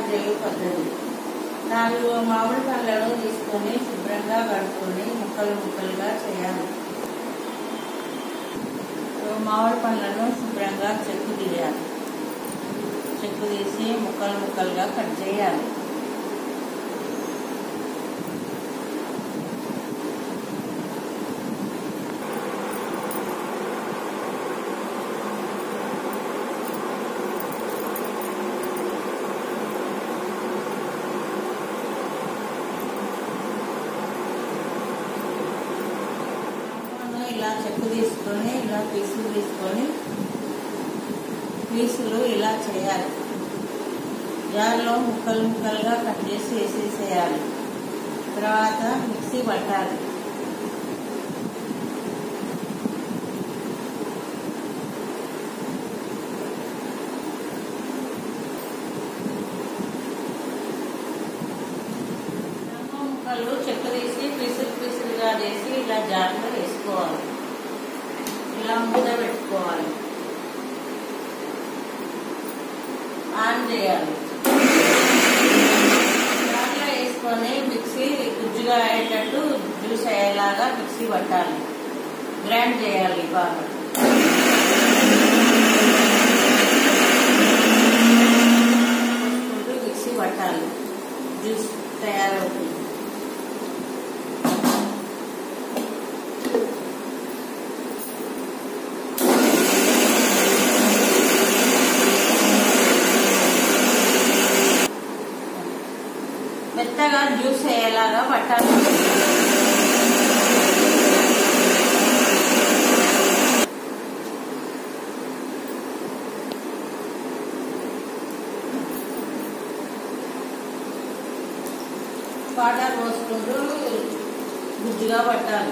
చేయు పద్ధతి నాలుగు మామిడి పళ్ళను తీసుకొని శుభ్రంగా కడుక్కొని ముక్కలు ముక్కలుగా చేయాలి మామిడి పళ్ళను శుభ్రంగా చెక్కు తీయాలి చెక్కు తీసి ముక్కలు ముక్కలుగా కట్ చేయాలి మనం ఇలా చెక్కు తీసుకొని ఇలా పీసులు తీసుకొని పీసులు ఇలా చేయాలి జార్లో ముక్కలు ముక్కలుగా కట్ చేసి వేసేసేయాలి తర్వాత మిక్సీ పట్టాలి నమ్మ ముక్కలు చెక్క తీసి పీసులు పీసులుగా చేసి ఇలా జార్లో వేసుకోవాలి ఇలా మూత పెట్టుకోవాలి ఆన్ చేయాలి జార్లో వేసుకొని మిక్సీ గుజ్జుగా అయ్యేటట్టు జ్యూస్ అయ్యేలాగా మిక్సీ పట్టాలి గ్రైండ్ చేయాలి బాగా పోసుకుంటూ మిక్సీ పట్టాలి జ్యూస్ తయారవుతుంది మెత్తగా జ్యూస్ అయ్యేలాగా పట్టాలి వాటర్ పోసుకుంటూ గుజ్జుగా పట్టాలి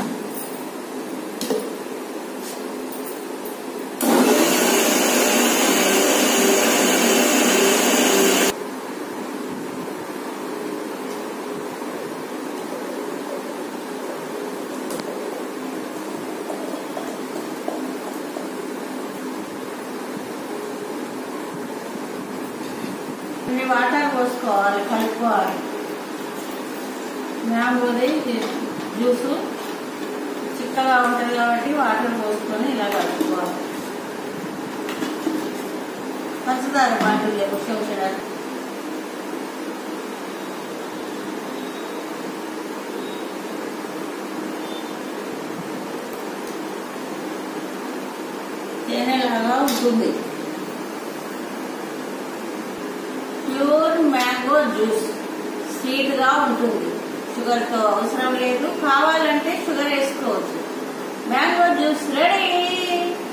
కొన్ని వాటర్ పోసుకోవాలి కలుపుకోవాలి మ్యాంగోది జ్యూసు చిక్కగా ఉంటుంది కాబట్టి వాటర్ పోసుకొని ఇలా కలుపుకోవాలి పంచదార బాటిల్ కూర్చోవచ్చడానికి తేనెలాగా ఉంటుంది ప్యూర్ మ్యాంగో జ్యూస్ స్వీట్ గా ఉంటుంది షుగర్ తో అవసరం లేదు కావాలంటే షుగర్ వేసుకోవచ్చు మ్యాంగో జ్యూస్ రెడీ